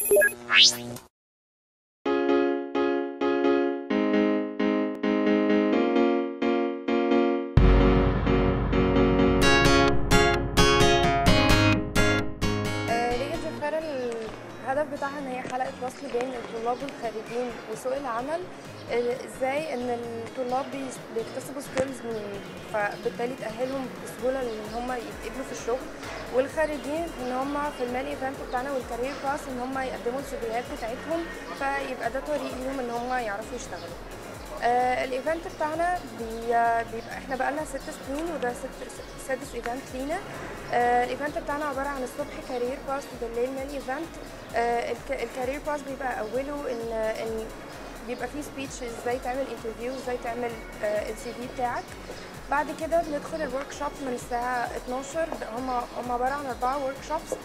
آه، ليجا جفارة الهدف بتاعها ان هي حلقة وصل بين الطلاب الخارجين وسوق العمل آه، ازاي ان الطلاب بيس- بيكتسبوا سكيلز من فبالتالي تأهلهم بسهولة ان هم يتقبلوا في الشغل والخارجين ان هم في المال ايفنت بتاعنا والكارير باس ان هم يقدموا السيفيهات بتاعتهم فيبقى ده طريق ليهم ان هم يعرفوا يشتغلوا آه الايفنت بتاعنا بي بيبقى احنا بقالنا ست سنين وده ست سادس ايفنت لينا آه الايفنت بتاعنا عباره عن الصبح كارير باس بالليل مال ايفنت آه الك- الكارير باس بيبقى اوله ان ان بيبقى فيه سبيتش ازاي تعمل انترفيو ازاي تعمل السي في بتاعك بعد كده بندخل الورك شوب من الساعه 12 هم هم عباره عن اربعه ورك شوبس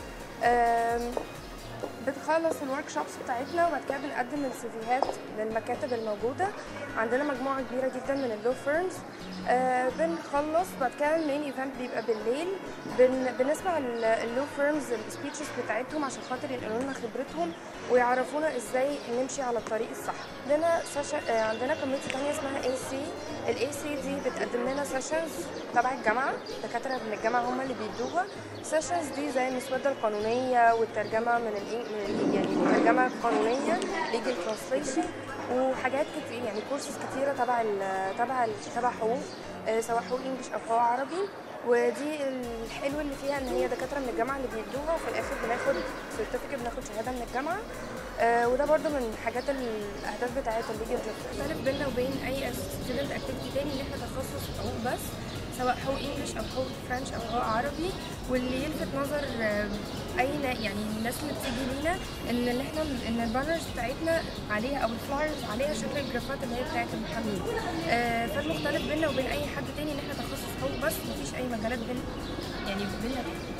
بتخلص الورك شوبس بتاعتنا وبعد كده بنقدم السيفيهات للمكاتب الموجوده عندنا مجموعه كبيره جدا من اللو فيرمز آه بنخلص بعد كده المين ايفنت بيبقى بالليل بن بنسمع ال- اللو فيرمز السبيتشز بتاعتهم عشان خاطر ينقلوا لنا خبرتهم ويعرفونا ازاي نمشي على الطريق الصح عندنا سيشن آه عندنا كوميونتي تانية اسمها اي سي الاي سي دي بتقدم لنا سيشنز تبع الجامعه دكاتره من الجامعه هم اللي بيدوها سيشنز دي زي المسوده القانونيه والترجمه من ال من ال يعني الترجمه القانونيه ليجل ترانسليشن وحاجات كتير يعني كورسز كتيره تبع ال- تبع ال- تبع حقوق آه، سواء حقوق انجلش او حقوق عربي ودي الحلو اللي فيها ان هي دكاتره من الجامعه اللي بيدوها وفي الاخر بناخد سيرتيفيكت بناخد شهاده من الجامعه آه، وده برضو من حاجات الاهداف بتاعت الليجل جوب الفرق بيننا وبين اي ستودنت اكتيفيتي تاني ان احنا تخصص حقوق بس سواء حقوق انجلش او حقوق فرنش او حقوق عربي واللي يلفت نظر آه، اي نا- يعني الناس اللي بتيجي لينا ان اللي احنا ان البانرز بتاعتنا عليها او الفلايرز عليها شكل الجرافات اللي هي بتاعت المحامين آه، فالمختلف بيننا وبين اي حد تاني ان احنا تخصص حقوق بس مفيش اي مجالات بين يعني بيننا